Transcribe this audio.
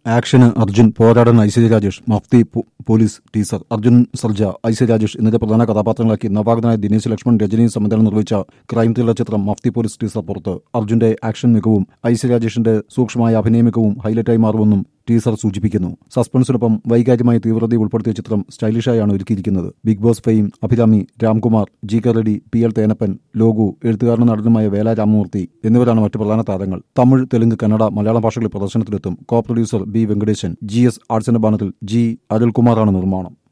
action Arjun പോരാടൻ ഐശ്വര്യ രാജേഷ് മഫ്തി പോ- police teaser Arjun Sarja Aishwarya Rajesh എന്നിവരെ പ്രധാന കഥാപാത്രങ്ങളാക്കി നവാഗതനായ ദിനേശ് ലക്ഷ്മൺ രജനി സംവിധാനം നിർവഹിച്ച ക്രൈം ത്രില്ലർ ചിത്രം മഫ്തി പോലീസ് ടീസർ പുറത്ത് അർജുന്റെ ആക്ഷൻ മികവും ഐശ്വര്യ രാജേഷിന്റെ സൂക്ഷ്മമായ അഭിനയ മികവും ഹൈലൈറ്റായി മാറുമെന്നും ടീസർ സൂചിപ്പിക്കുന്നു സസ്പെൻസിനൊപ്പം വൈകാര്യമായ തീവ്രത ഉൾപ്പെടുത്തിയ ചിത്രം സ്റ്റൈലിഷായാണ് ഒരുക്കിയിരിക്കുന്നത് Bigg Boss fame Abhirami Ramkumar G K Reddy P L Thenappan Logu എഴുത്തുകാരനും നടനുമായ വേല രാമമൂർത്തി എന്നിവരാണ് മറ്റ് പ്രധാന താരങ്ങൾ തമിഴ് തെലുങ്ക് കന്നഡ മലയാളം ഭാഷകളിൽ പ്രദർശനത്തിലെത്തും co producer B Venkatesan G S ആർട്സിന്റെ ബാനറിൽ ജി അരുൾകുമാറാണ് നിർമ്മാണം